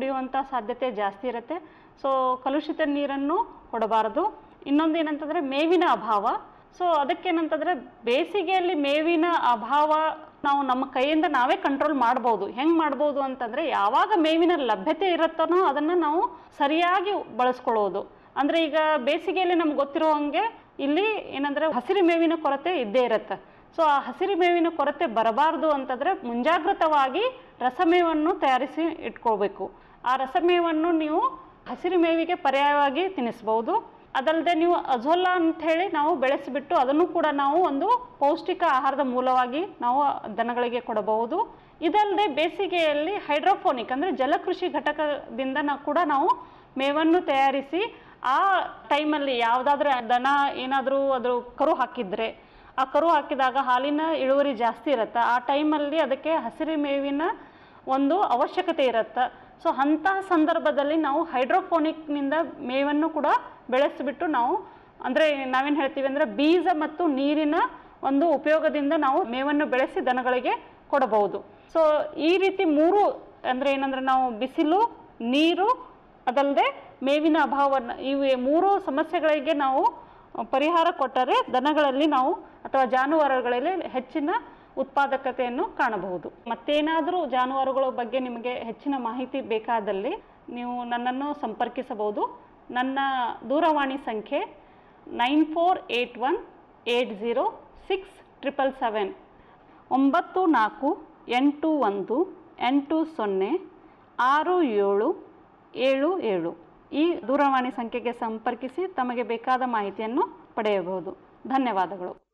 ಕುಡಿಯುವಂಥ ಸಾಧ್ಯತೆ ಜಾಸ್ತಿ ಇರುತ್ತೆ ಸೊ ಕಲುಷಿತ ನೀರನ್ನು ಕೊಡಬಾರದು ಇನ್ನೊಂದು ಏನಂತಂದರೆ ಮೇವಿನ ಅಭಾವ ಸೊ ಅದಕ್ಕೇನಂತಂದರೆ ಬೇಸಿಗೆಯಲ್ಲಿ ಮೇವಿನ ಅಭಾವ ನಾವು ನಮ್ಮ ಕೈಯಿಂದ ನಾವೇ ಕಂಟ್ರೋಲ್ ಮಾಡ್ಬೋದು ಹೆಂಗೆ ಮಾಡ್ಬೋದು ಅಂತಂದರೆ ಯಾವಾಗ ಮೇವಿನ ಲಭ್ಯತೆ ಇರುತ್ತನೋ ಅದನ್ನು ನಾವು ಸರಿಯಾಗಿ ಬಳಸ್ಕೊಳ್ಳೋದು ಅಂದರೆ ಈಗ ಬೇಸಿಗೆಯಲ್ಲಿ ನಮ್ಗೆ ಗೊತ್ತಿರೋ ಹಂಗೆ ಇಲ್ಲಿ ಏನಂದರೆ ಹಸಿರು ಮೇವಿನ ಕೊರತೆ ಇದ್ದೇ ಇರುತ್ತೆ ಸೊ ಆ ಹಸಿರು ಮೇವಿನ ಕೊರತೆ ಬರಬಾರ್ದು ಅಂತಂದರೆ ಮುಂಜಾಗ್ರತವಾಗಿ ರಸಮೇವನ್ನು ತಯಾರಿಸಿ ಇಟ್ಕೊಳ್ಬೇಕು ಆ ರಸಮೇವನ್ನು ನೀವು ಹಸಿರು ಮೇವಿಗೆ ಪರ್ಯಾಯವಾಗಿ ತಿನ್ನಿಸ್ಬೋದು ಅದಲ್ಲದೆ ನೀವು ಅಜೋಲಾ ಅಂತ ಹೇಳಿ ನಾವು ಬೆಳೆಸಿಬಿಟ್ಟು ಅದನ್ನು ಕೂಡ ನಾವು ಒಂದು ಪೌಷ್ಟಿಕ ಆಹಾರದ ಮೂಲವಾಗಿ ನಾವು ದನಗಳಿಗೆ ಕೊಡಬಹುದು ಇದಲ್ಲದೆ ಬೇಸಿಗೆಯಲ್ಲಿ ಹೈಡ್ರೋಫೋನಿಕ್ ಅಂದರೆ ಜಲಕೃಷಿ ಘಟಕದಿಂದ ನಾವು ಕೂಡ ನಾವು ಮೇವನ್ನು ತಯಾರಿಸಿ ಆ ಟೈಮಲ್ಲಿ ಯಾವುದಾದ್ರೂ ದನ ಏನಾದರೂ ಅದ್ರ ಕರು ಹಾಕಿದ್ರೆ ಆ ಕರು ಹಾಕಿದಾಗ ಹಾಲಿನ ಇಳುವರಿ ಜಾಸ್ತಿ ಇರುತ್ತೆ ಆ ಟೈಮಲ್ಲಿ ಅದಕ್ಕೆ ಹಸಿರು ಮೇವಿನ ಒಂದು ಅವಶ್ಯಕತೆ ಇರುತ್ತೆ ಸೊ ಅಂತಹ ಸಂದರ್ಭದಲ್ಲಿ ನಾವು ಹೈಡ್ರೋಫೋನಿಕ್ನಿಂದ ಮೇವನ್ನು ಕೂಡ ಬೆಳೆಸಿಬಿಟ್ಟು ನಾವು ಅಂದರೆ ನಾವೇನು ಹೇಳ್ತೀವಿ ಅಂದರೆ ಬೀಜ ಮತ್ತು ನೀರಿನ ಒಂದು ಉಪಯೋಗದಿಂದ ನಾವು ಮೇವನ್ನು ಬೆಳೆಸಿ ದನಗಳಿಗೆ ಕೊಡಬಹುದು ಸೊ ಈ ರೀತಿ ಮೂರು ಅಂದರೆ ಏನಂದ್ರೆ ನಾವು ಬಿಸಿಲು ನೀರು ಅದಲ್ಲದೆ ಮೇವಿನ ಅಭಾವವನ್ನು ಇವು ಮೂರು ಸಮಸ್ಯೆಗಳಿಗೆ ನಾವು ಪರಿಹಾರ ಕೊಟ್ಟರೆ ದನಗಳಲ್ಲಿ ನಾವು ಅಥವಾ ಜಾನುವಾರುಗಳಲ್ಲಿ ಹೆಚ್ಚಿನ ಉತ್ಪಾದಕತೆಯನ್ನು ಕಾಣಬಹುದು ಮತ್ತೇನಾದರೂ ಜಾನುವಾರುಗಳ ಬಗ್ಗೆ ನಿಮಗೆ ಹೆಚ್ಚಿನ ಮಾಹಿತಿ ಬೇಕಾದಲ್ಲಿ ನೀವು ನನ್ನನ್ನು ಸಂಪರ್ಕಿಸಬಹುದು ನನ್ನ ದೂರವಾಣಿ ಸಂಖ್ಯೆ nine four eight one eight zero six triple seven ಒಂಬತ್ತು ನಾಲ್ಕು ಎಂಟು ಒಂದು ಎಂಟು ಸೊನ್ನೆ ಆರು ಏಳು ಏಳು ಏಳು ಈ ದೂರವಾಣಿ ಸಂಖ್ಯೆಗೆ ಸಂಪರ್ಕಿಸಿ ತಮಗೆ ಬೇಕಾದ ಮಾಹಿತಿಯನ್ನು ಪಡೆಯಬಹುದು ಧನ್ಯವಾದಗಳು